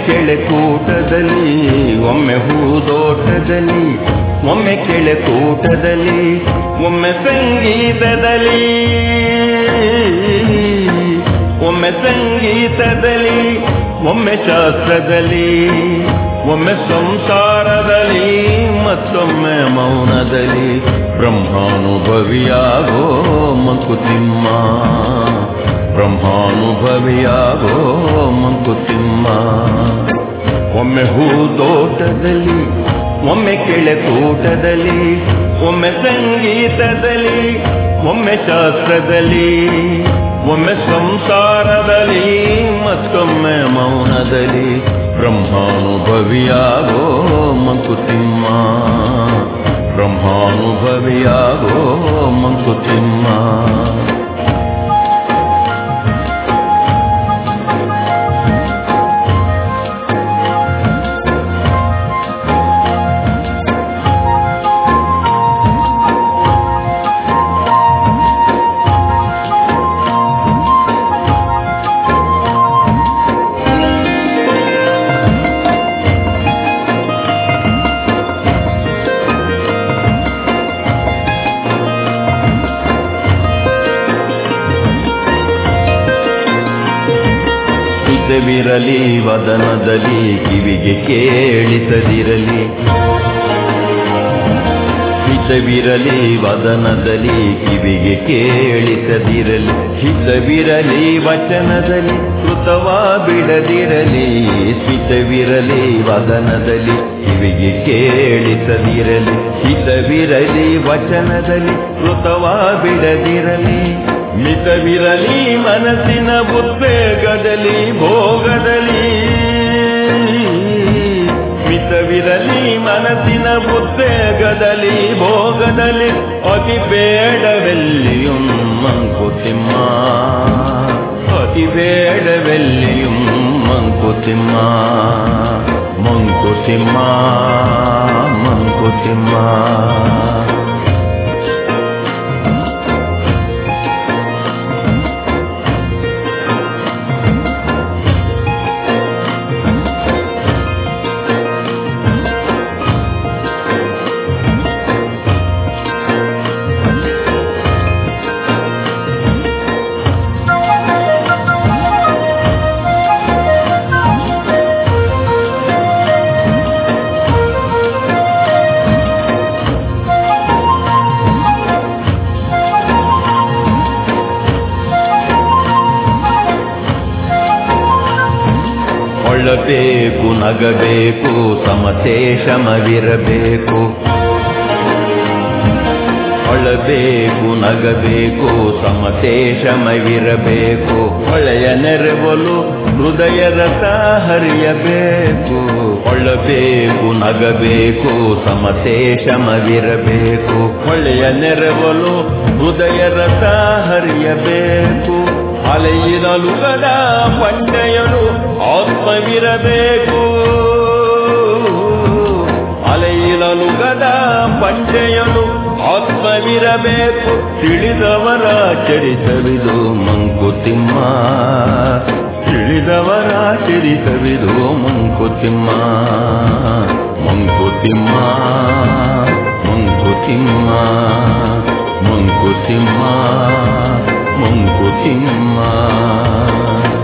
ಕೆಳಕೂಟದಲ್ಲಿ ಒಮ್ಮೆ ಹೂದೋಟದಲ್ಲಿ ಒಮ್ಮೆ ಕೆಳಕೂಟದಲ್ಲಿ ಒಮ್ಮೆ ಸಂಗೀತದಲ್ಲಿ ಒಮ್ಮೆ ಸಂಗೀತದಲ್ಲಿ ಒಮ್ಮೆ ಶಾಸ್ತ್ರದಲ್ಲಿ ಒಮ್ಮೆ ಸಂಸಾರದಲ್ಲಿ ಮತ್ತೊಮ್ಮೆ ಮೌನದಲ್ಲಿ ಬ್ರಹ್ಮಾನುಭವಿಯಾಗೋ ಮಂಕುತಿಮ್ಮ ಬ್ರಹ್ಮಾನುಭವಿಯಾಗೋ ಮಂಕುತಿಮ್ಮ ಒಮ್ಮೆ ಹೂದೋಟದಲ್ಲಿ ಒಮ್ಮೆ ಕೆಳಕೂಟದಲ್ಲಿ ಒಮ್ಮೆ ಸಂಗೀತದಲ್ಲಿ ಒಮ್ಮೆ ಶಾಸ್ತ್ರದಲ್ಲಿ ಒಮ್ಮೆ ಸಂಸಾರದಲ್ಲಿ ಮತ್ತೊಮ್ಮೆ ಮೌನದಲ್ಲಿ ಬ್ರಹ್ಮಾನುಭವಿಯಾಗೋ ಮಂಕುತಿಮ್ಮ ಬ್ರಹ್ಮಾನುಭವಿಯಾಗೋ ಮಂಕುತಿಮ್ಮ ಹಿತವಿರಲಿ ವದನದಲ್ಲಿ ಕಿವಿಗೆ ಕೇಳಿಸದಿರಲಿ ಹಿತವಿರಲಿ ವದನದಲ್ಲಿ ಕಿವಿಗೆ ಕೇಳಿಸದಿರಲಿ ಹಿತವಿರಲಿ ವಚನದಲ್ಲಿ ಕೃತವ ಬಿಡದಿರಲಿ ಹಿತವಿರಲಿ ವದನದಲ್ಲಿ ಕಿವಿಗೆ ಕೇಳಿಸದಿರಲಿ ಹಿತವಿರಲಿ ವಚನದಲ್ಲಿ ಕೃತವ ಬಿಡದಿರಲಿ ಮಿತವಿರಲಿ ಮನಸ್ಸಿನ ಉದ್ವೇಗದಲ್ಲಿ ಭೋಗದಲ್ಲಿ ಮಿತವಿರಲಿ ಮನಸ್ಸಿನ ಉದ್ವೇಗದಲ್ಲಿ ಭೋಗದಲ್ಲಿ ಅತಿ ಬೇಡವೆಲ್ಲಿಯೂ ಮಂಕುತಿಮ್ಮ ಅತಿ ಬೇಡವೆಲ್ಲಿಯೂ ಮಂಕುತಿಮ್ಮ ಮಂಕುತಿಮ್ಮ ಮಂಕುತಿಮ್ಮ ಕೊಳ್ಳಬೇಕು ನಗಬೇಕು ಸಮತೆ ಶಮವಿರಬೇಕು ಅಳಬೇಕು ನಗಬೇಕು ಸಮತೆ ಶಮವಿರಬೇಕು ಹೊಳೆಯ ನೆರವಲು ಹೃದಯ ರಸ ಹರಿಯಬೇಕು ಒಳ್ಳಬೇಕು ನಗಬೇಕು ಸಮತೆ ಶಮವಿರಬೇಕು ಹೊಳೆಯ ನೆರವಲು ಹೃದಯ ರಸ ಹರಿಯಬೇಕು ಅಲೆಯಿನಲುಗದ ಪಂಡೆಯನು ಆತ್ಮವಿರಬೇಕು ಅಲೆಯಿನಲುಗದ ಪಂಡೆಯನು ಆತ್ಮವಿರಬೇಕು ತಿಳಿದವರ ಚರಿತವಿದು ಮಂಕುತಿಮ್ಮ ತಿಳಿದವರ ಚರಿತವಿದು ಮಂಕುತಿಮ್ಮ ಮಂಕುತಿಮ್ಮ ಮಂಕುತಿಮ್ಮ ಮಂಕುತಿಮ್ಮ ಮಂಕುತಿಮ್ಮ